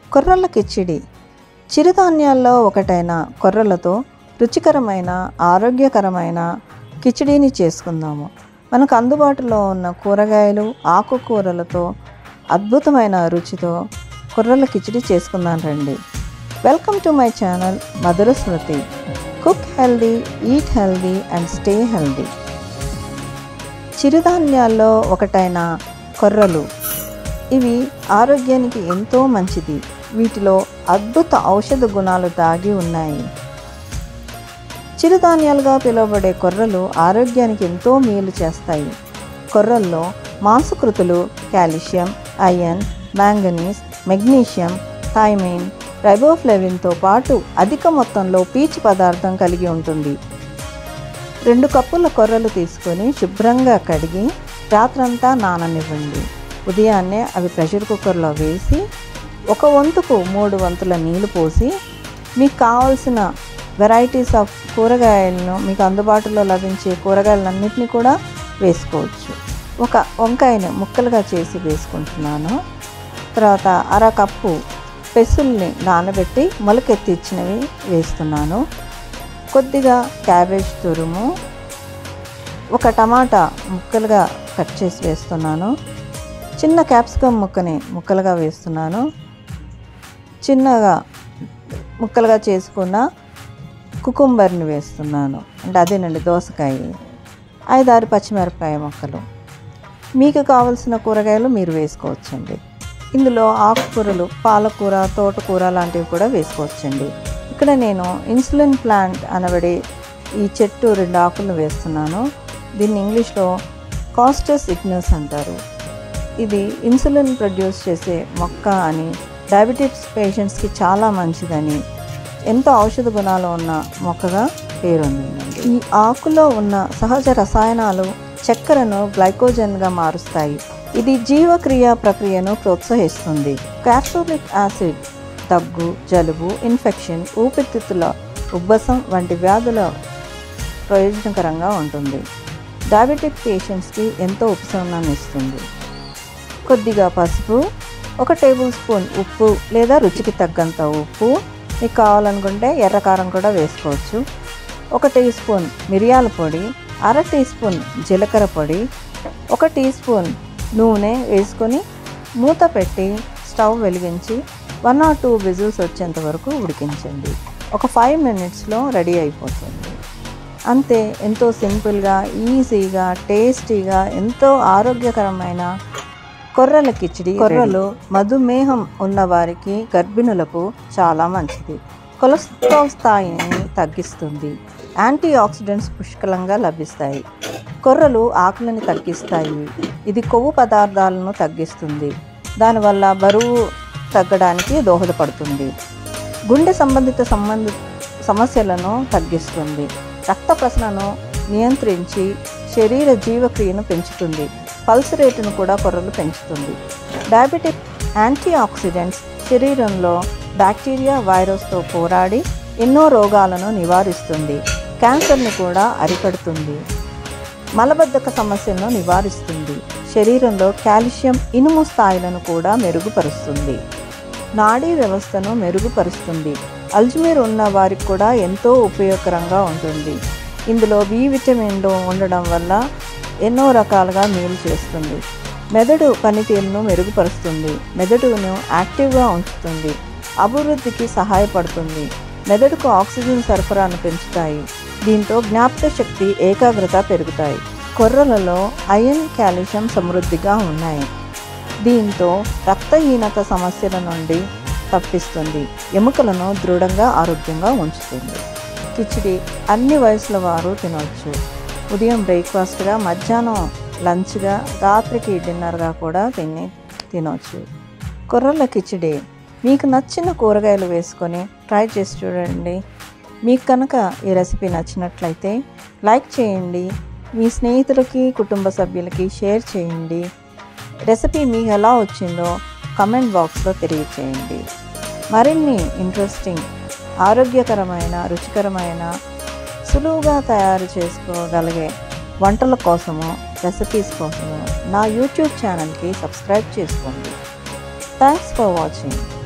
కొర్రల కిచిడి చిరుధాన్యాల్లో ఒకటైన కొర్రలతో రుచికరమైన ఆరోగ్యకరమైన కిచిడీని చేసుకుందాము మనకు అందుబాటులో ఉన్న కూరగాయలు ఆకుకూరలతో అద్భుతమైన రుచితో కొర్రల కిచిడి చేసుకుందాం రండి welcome to my channel Madhura Smriti cook healthy eat healthy and stay healthy చిరుధాన్యాల్లో ఒకటైన కొర్రలు ఇవి ఆరోగ్యానికి ఎంతో మంచిది వీటిలో అద్భుత ఔషధ గుణాలు దాగి ఉన్నాయి చిరుధాన్యాలుగా పిలువబడే కొర్రలు ఆరోగ్యానికి ఎంతో మేలు చేస్తాయి కొర్రల్లో మాంసకృతులు calcium iron manganese magnesium thiamine రైబోఫ్లేవిన్తో పాటు అధిక మొత్తంలో పీచు పదార్థం కలిగి ఉంటుంది రెండు కప్పుల కొర్రలు తీసుకొని శుభ్రంగా కడిగి రాత్రంతా నాననివ్వండి ఉదయాన్నే అవి ప్రెషర్ కుక్కర్లో వేసి ఒక వంతుకు మూడు వంతుల నీళ్లు పోసి మీకు కావాల్సిన వెరైటీస్ ఆఫ్ కూరగాయలను మీకు అందుబాటులో లభించే కూరగాయలన్నింటినీ కూడా వేసుకోవచ్చు ఒక వంకాయని ముక్కలుగా చేసి వేసుకుంటున్నాను తర్వాత అర కప్పు పెసుల్ని నానబెట్టి మొలకెత్తిచ్చినవి వేస్తున్నాను కొద్దిగా క్యాబేజ్ తురుము ఒక టమాటా ముక్కలుగా కట్ చేసి వేస్తున్నాను చిన్న క్యాప్సికమ్ ముక్కని ముక్కలుగా వేస్తున్నాను చిన్నగా ముక్కలుగా చేసుకున్న కుకుంబర్ని వేస్తున్నాను అంటే అదేనండి దోసకాయ ఐదారు పచ్చిమిరపకాయ ముక్కలు మీకు కావలసిన కూరగాయలు మీరు వేసుకోవచ్చండి ఇందులో ఆకుకూరలు పాలకూర తోటకూర లాంటివి కూడా వేసుకోవచ్చండి ఇక్కడ నేను ఇన్సులిన్ ప్లాంట్ అనబడే ఈ చెట్టు రెండు ఆకులను వేస్తున్నాను దీన్ని ఇంగ్లీష్లో కాస్టస్ ఇగ్నస్ అంటారు ఇది ఇన్సులిన్ ప్రొడ్యూస్ చేసే మొక్క అని డయాబెటిక్స్ పేషెంట్స్కి చాలా మంచిదని ఎంతో ఔషధ గుణాలు ఉన్న మొక్కగా పేరొందిందండి ఈ ఆకులో ఉన్న సహజ రసాయనాలు చక్కెరను గ్లైకోజన్గా మారుస్తాయి ఇది జీవక్రియ ప్రక్రియను ప్రోత్సహిస్తుంది క్యాప్సోలిక్ యాసిడ్ దగ్గు జలుబు ఇన్ఫెక్షన్ ఊపిరితిత్తుల ఉబ్బసం వంటి వ్యాధుల ప్రయోజనకరంగా ఉంటుంది డయాబెటిక్ పేషెంట్స్కి ఎంతో ఉపశమనాన్ని ఇస్తుంది కొద్దిగా పసుపు ఒక టేబుల్ స్పూన్ ఉప్పు లేదా రుచికి తగ్గంత ఉప్పు మీకు కావాలనుకుంటే ఎర్రకారం కూడా వేసుకోవచ్చు ఒక టీ స్పూన్ మిరియాల పొడి అర టీ స్పూన్ జీలకర్ర పొడి ఒక టీ స్పూన్ నూనె వేసుకొని మూత పెట్టి స్టవ్ వెలిగించి వన్ ఆర్ టూ విజిల్స్ వచ్చేంత వరకు ఉడికించండి ఒక ఫైవ్ మినిట్స్లో రెడీ అయిపోతుంది అంతే ఎంతో సింపుల్గా ఈజీగా టేస్టీగా ఎంతో ఆరోగ్యకరమైన కొర్రల కిచిడి కొర్రలు మధుమేహం ఉన్న వారికి గర్భిణులకు చాలా మంచిది కొలెస్ట్రాల్ స్థాయిని తగ్గిస్తుంది యాంటీ ఆక్సిడెంట్స్ పుష్కలంగా లభిస్తాయి కొర్రలు ఆకులని తగ్గిస్తాయి ఇది కొవ్వు పదార్థాలను తగ్గిస్తుంది దానివల్ల బరువు తగ్గడానికి దోహదపడుతుంది గుండె సంబంధిత సంబంధ సమస్యలను తగ్గిస్తుంది రక్త ప్రసరణను నియంత్రించి శరీర జీవక్రియను పెంచుతుంది పల్స్ రేటును కూడా కొర్రలు పెంచుతుంది డయాబెటిక్ యాంటీ ఆక్సిడెంట్స్ శరీరంలో బ్యాక్టీరియా వైరస్తో పోరాడి ఎన్నో రోగాలను నివారిస్తుంది క్యాన్సర్ని కూడా అరికడుతుంది మలబద్ధక సమస్యలను నివారిస్తుంది శరీరంలో కాల్షియం ఇనుము స్థాయిలను కూడా మెరుగుపరుస్తుంది నాడీ వ్యవస్థను మెరుగుపరుస్తుంది అల్జమీర్ ఉన్న వారికి కూడా ఎంతో ఉపయోగకరంగా ఉంటుంది ఇందులో బి విటమిన్లు ఉండడం వల్ల ఎన్నో రకాలుగా మేలు చేస్తుంది మెదడు పనితీరును మెరుగుపరుస్తుంది మెదడును యాక్టివ్గా ఉంచుతుంది అభివృద్ధికి సహాయపడుతుంది మెదడుకు ఆక్సిజన్ సరఫరాను పెంచుతాయి దీంతో జ్ఞాపక శక్తి ఏకాగ్రత పెరుగుతాయి కొర్రలలో ఐరన్ కాల్షియం సమృద్ధిగా ఉన్నాయి దీంతో రక్తహీనత సమస్యల నుండి తప్పిస్తుంది ఎముకలను దృఢంగా ఆరోగ్యంగా ఉంచుతుంది కిచిడి అన్ని వయసుల వారు తినవచ్చు ఉదయం బ్రేక్ఫాస్ట్గా మధ్యాహ్నం లంచ్గా రాత్రికి డిన్నర్గా కూడా తిని తినవచ్చు కొర్రల కిచిడి మీకు నచ్చిన కూరగాయలు వేసుకొని ట్రై చేసి చూడండి మీకు కనుక ఈ రెసిపీ నచ్చినట్లయితే లైక్ చేయండి మీ స్నేహితులకి కుటుంబ సభ్యులకి షేర్ చేయండి రెసిపీ మీకు ఎలా వచ్చిందో కమెంట్ బాక్స్లో తెలియచేయండి మరిన్ని ఇంట్రెస్టింగ్ ఆరోగ్యకరమైన రుచికరమైన సులువుగా తయారు చేసుకోగలిగే వంటల కోసము రెసిపీస్ కోసము నా యూట్యూబ్ ఛానల్కి సబ్స్క్రైబ్ చేసుకోండి థ్యాంక్స్ ఫర్ వాచింగ్